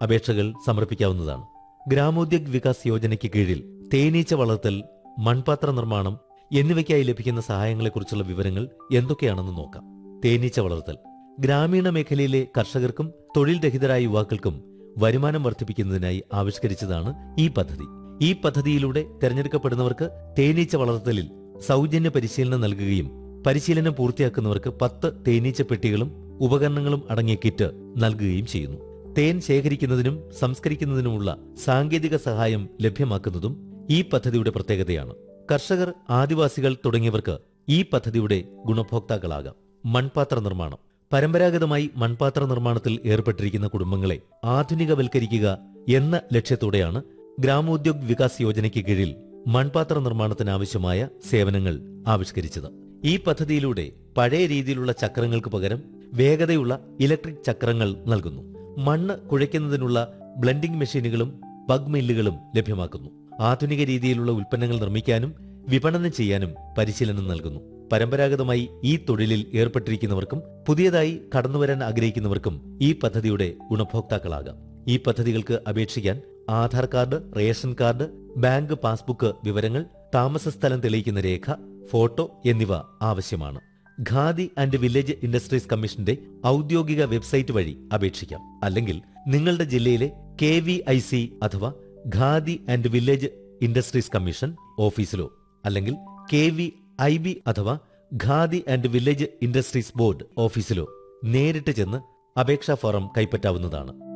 അപേക്ഷകൾ സമർപ്പിക്കാവുന്നതാണ് ഗ്രാമോദ്യോഗ് വികാസ് യോജനയ്ക്ക് കീഴിൽ തേനീച്ച വളർത്തൽ മൺപാത്ര നിർമ്മാണം എന്നിവയ്ക്കായി ലഭിക്കുന്ന സഹായങ്ങളെക്കുറിച്ചുള്ള വിവരങ്ങൾ എന്തൊക്കെയാണെന്ന് നോക്കാം തേനീച്ച വളർത്തൽ ഗ്രാമീണ മേഖലയിലെ കർഷകർക്കും തൊഴിൽ രഹിതരായ യുവാക്കൾക്കും വരുമാനം വർദ്ധിപ്പിക്കുന്നതിനായി ആവിഷ്കരിച്ചതാണ് ഈ പദ്ധതി ഈ പദ്ധതിയിലൂടെ തെരഞ്ഞെടുക്കപ്പെടുന്നവർക്ക് തേനീച്ച വളർത്തലിൽ സൗജന്യ പരിശീലനം നൽകുകയും പരിശീലനം പൂർത്തിയാക്കുന്നവർക്ക് പത്ത് തേനീച്ച പെട്ടികളും ഉപകരണങ്ങളും അടങ്ങിയ കിറ്റ് നൽകുകയും ചെയ്യുന്നു തേൻ ശേഖരിക്കുന്നതിനും സംസ്കരിക്കുന്നതിനുമുള്ള സാങ്കേതിക സഹായം ലഭ്യമാക്കുന്നതും ഈ പദ്ധതിയുടെ പ്രത്യേകതയാണ് കർഷകർ ആദിവാസികൾ തുടങ്ങിയവർക്ക് ഈ പദ്ധതിയുടെ ഗുണഭോക്താക്കളാകാം മൺപാത്ര നിർമ്മാണം പരമ്പരാഗതമായി മൺപാത്ര നിർമ്മാണത്തിൽ ഏർപ്പെട്ടിരിക്കുന്ന കുടുംബങ്ങളെ ആധുനികവൽക്കരിക്കുക എന്ന ലക്ഷ്യത്തോടെയാണ് ഗ്രാമോദ്യോഗ് വികാസ് യോജനയ്ക്ക് കീഴിൽ മൺപാത്ര നിർമ്മാണത്തിനാവശ്യമായ സേവനങ്ങൾ ആവിഷ്കരിച്ചത് ഈ പദ്ധതിയിലൂടെ പഴയ രീതിയിലുള്ള ചക്രങ്ങൾക്ക് പകരം വേഗതയുള്ള ഇലക്ട്രിക് ചക്രങ്ങൾ നൽകുന്നു മണ്ണ് കുഴയ്ക്കുന്നതിനുള്ള ബ്ലെൻഡിംഗ് മെഷീനുകളും ബഗ് മില്ലുകളും ലഭ്യമാക്കുന്നു ആധുനിക രീതിയിലുള്ള ഉൽപ്പന്നങ്ങൾ നിർമ്മിക്കാനും വിപണനം ചെയ്യാനും പരിശീലനം നൽകുന്നു പരമ്പരാഗതമായി ഈ തൊഴിലിൽ ഏർപ്പെട്ടിരിക്കുന്നവർക്കും പുതിയതായി കടന്നുവരാൻ ആഗ്രഹിക്കുന്നവർക്കും ഈ പദ്ധതിയുടെ ഗുണഭോക്താക്കളാകാം ഈ പദ്ധതികൾക്ക് അപേക്ഷിക്കാൻ Aadhaar card ration card bank passbook വിവരങ്ങൾ താമസ സ്ഥലം തെളിയിക്കുന്ന രേഖ ഫോട്ടോ എന്നിവ ആവശ്യമാണ് ഖാദി ആൻഡ് വില്ലേജ് ഇൻഡസ്ട്രീസ് കമ്മീഷന്റെ ഔദ്യോഗിക വെബ്സൈറ്റ് വഴി അപേക്ഷിക്കാം അല്ലെങ്കിൽ നിങ്ങളുടെ ജില്ലയിലെ കെ വി ഐ സി അഥവാ Khadi and village industries commission ഓഫീസിലോ അല്ലെങ്കിൽ കെ വി ഐ ബി അഥവാ Khadi and village industries board ഓഫീസിലോ നേരിട്ട് ചെന്ന് അപേക്ഷാ ഫോറം കൈപ്പറ്റാവുന്നതാണ്